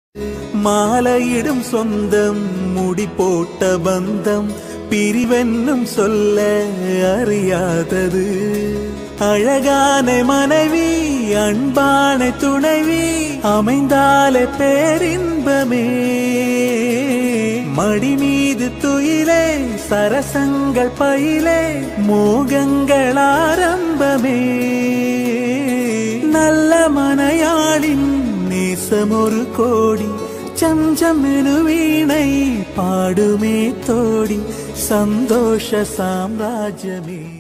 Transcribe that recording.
மாலையிடும் சொந்தம் முடி போட்ட பந்தம் பிரிவென்னும் சொல்ல அறியாதது அழகான மனைவி அன்பான துணைவி அமைந்தாலே பேரின்பமே மடி மீது துயிலே சரசங்கள் பயிலே மோகங்கள் ஆரம்பமே நல்ல மனையாளின் நேசம் ஒரு கோடி சஞ்சம் எனு வீணை பாடுமே தோடி சந்தோஷ சாம்ராஜ்யமே